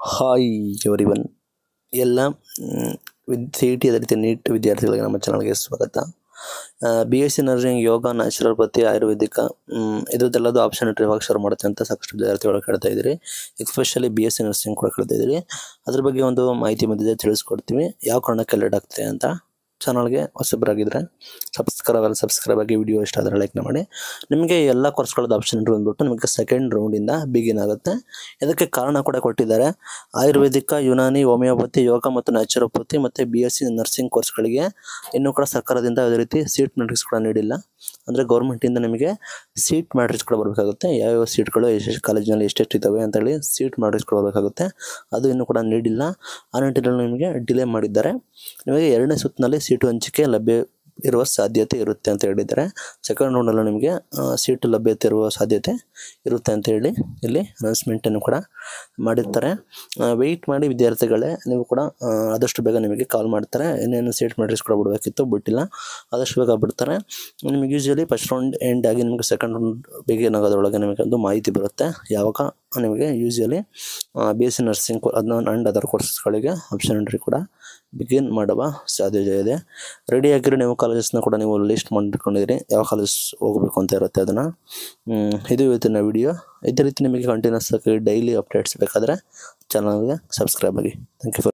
hi every one ಎಲ್ಲ ವಿದ್ C E T ಅದೇ ರೀತಿ ನೀಟ್ ವಿದ್ಯಾರ್ಥಿಗಳಿಗೆ ನಮ್ಮ ಚಾನಲ್ಗೆ ಸ್ವಾಗತ B S C nursing yoga naturopathy ayurvedic hmm, ಇದ್ರದ್ದೆಲ್ಲದು ಆಪ್ಷನ್ ಇಟ್ಟರೆ ಯಾವಾಗ ಶುರು ಮಾಡುತ್ತೆ ಅಂತ ಸಾಕಷ್ಟು ವಿದ್ಯಾರ್ಥಿಗಳು ಕೇಳ್ತಾ ಇದ್ದೀರಿ especially B S C nursing ಕೂಡ ಕೇಳ್ತಾ ಇದ್ದೀರಿ ಅದ್ರ ಬಗ್ಗೆ ಒಂದು ಮಾಹಿತಿ ಬಂದಿದೆ ತಿಳಿಸ್ಕೊಡ್ತೀವಿ ಯಾವ ಕಾರಣಕ್ಕೆ ಲೇಟ್ ಆಗ್ತಿದೆ ಅಂತ ಚಾನಲ್ಗೆ ಹೊಸಬರಾಗಿದ್ದರೆ ಸಬ್ಸ್ಕ್ರೈಬ್ ಅಲ್ಲಿ ಸಬ್ಸ್ಕ್ರೈಬ್ ಆಗಿ ವಿಡಿಯೋ ಇಷ್ಟ ಆದರೆ ಲೈಕ್ನ ಮಾಡಿ ನಿಮಗೆ ಎಲ್ಲ ಕೋರ್ಸ್ಗಳದ್ದು ಆಪ್ಷನ್ ಇಟ್ಟು ಬಂದ್ಬಿಟ್ಟು ನಿಮಗೆ ಸೆಕೆಂಡ್ ರೌಂಡಿಂದ ಬಿಗಿನ್ ಆಗುತ್ತೆ ಇದಕ್ಕೆ ಕಾರಣ ಕೂಡ ಕೊಟ್ಟಿದ್ದಾರೆ ಆಯುರ್ವೇದಿಕ ಯುನಾನಿ ಹೋಮಿಯೋಪತಿ ಯೋಗ ಮತ್ತು ನ್ಯಾಚುರೋಪತಿ ಮತ್ತು ಬಿ ಎಸ್ ಸಿ ನರ್ಸಿಂಗ್ ಕೋರ್ಸ್ಗಳಿಗೆ ಇನ್ನೂ ಕೂಡ ಸರ್ಕಾರದಿಂದ ಯಾವುದೇ ರೀತಿ ಸೀಟ್ ಮ್ಯಾಟ್ರಿಕ್ಸ್ ಕೂಡ ನೀಡಿಲ್ಲ ಅಂದರೆ ಗೌರ್ಮೆಂಟಿಂದ ನಿಮಗೆ ಸೀಟ್ ಮ್ಯಾಟ್ರಿಕ್ಸ್ ಕೂಡ ಬರಬೇಕಾಗುತ್ತೆ ಯಾವ್ಯಾವ ಸೀಟ್ಗಳು ಎಷ್ಟೆಷ್ಟು ಕಾಲೇಜಿನಲ್ಲಿ ಎಷ್ಟೆಷ್ಟು ಇದ್ದಾವೆ ಅಂತೇಳಿ ಸೀಟ್ ಮ್ಯಾಟ್ರಿಕ್ಸ್ ಕೂಡ ಬರಬೇಕಾಗುತ್ತೆ ಅದು ಇನ್ನೂ ಕೂಡ ನೀಡಿಲ್ಲ ಆ ನಿಟ್ಟಿನಲ್ಲಿ ನಿಮಗೆ ಡಿಲೇ ಮಾಡಿದ್ದಾರೆ ನಿಮಗೆ ಎರಡನೇ ಸುತ್ತಿನಲ್ಲಿ ಸೀಟು ಹಂಚಿಕೆ ಲಭ್ಯ ಇರುವ ಸಾಧ್ಯತೆ ಇರುತ್ತೆ ಅಂತ ಹೇಳಿದ್ದಾರೆ ಸೆಕೆಂಡ್ ರೌಂಡಲ್ಲೂ ನಿಮಗೆ ಸೀಟು ಲಭ್ಯತೆ ಇರುವ ಸಾಧ್ಯತೆ ಇರುತ್ತೆ ಅಂತ ಹೇಳಿ ಇಲ್ಲಿ ಅನೌನ್ಸ್ಮೆಂಟನ್ನು ಕೂಡ ಮಾಡಿರ್ತಾರೆ ವೆಯ್ಟ್ ಮಾಡಿ ವಿದ್ಯಾರ್ಥಿಗಳೇ ನೀವು ಕೂಡ ಆ, ಆದಷ್ಟು ಬೇಗ ನಿಮಗೆ ಕಾಲ್ ಮಾಡ್ತಾರೆ ಇನ್ನೇನು ಸೀಟ್ ಮ್ಯಾಟ್ರಿಕ್ಸ್ ಕೂಡ ಬಿಡಬೇಕಿತ್ತು ಬಿಟ್ಟಿಲ್ಲ ಆದಷ್ಟು ಬೇಗ ಬಿಡ್ತಾರೆ ನಿಮಗೆ ಯೂಶ್ವಲಿ ಫಸ್ಟ್ ರೌಂಡ್ ಎಂಡ್ ಆಗಿ ನಿಮಗೆ ಸೆಕೆಂಡ್ ರೌಂಡ್ ಬೇಗನ್ ಆಗೋದ್ರೊಳಗೆ ನಿಮಗೆ ಒಂದು ಮಾಹಿತಿ ಬರುತ್ತೆ ಯಾವಾಗ ನಿಮಗೆ usually B S C nursing ಅದನ್ನ ಆ್ಯಂಡ್ ಅದರ್ ಕೋರ್ಸಸ್ಗಳಿಗೆ ಆಪ್ಷನ್ ಎಂಟ್ರಿ ಕೂಡ ಬಿಗಿನ್ ಮಾಡುವ ಸಾಧ್ಯತೆ ಇದೆ ರೆಡಿ ಆಗಿರೋ ನೀವು ಕಾಲೇಜಸ್ನ ಕೂಡ ನೀವು ಲಿಸ್ಟ್ ಮಾಡಿಕೊಂಡಿದ್ದೀರಿ ಯಾವ ಕಾಲೇಜ್ ಹೋಗಬೇಕು ಅಂತ ಇರುತ್ತೆ ಅದನ್ನು ಇದು ಇವತ್ತಿನ ವಿಡಿಯೋ ಇದೇ ರೀತಿ ನಿಮಗೆ ಕಂಟಿನ್ಯೂಸ್ ಆಗಿ ಡೈಲಿ ಅಪ್ಡೇಟ್ಸ್ ಬೇಕಾದರೆ ಚಾನಲ್ಗೆ ಸಬ್ಸ್ಕ್ರೈಬ್ ಆಗಿ ಥ್ಯಾಂಕ್ ಯು ಫಾರ್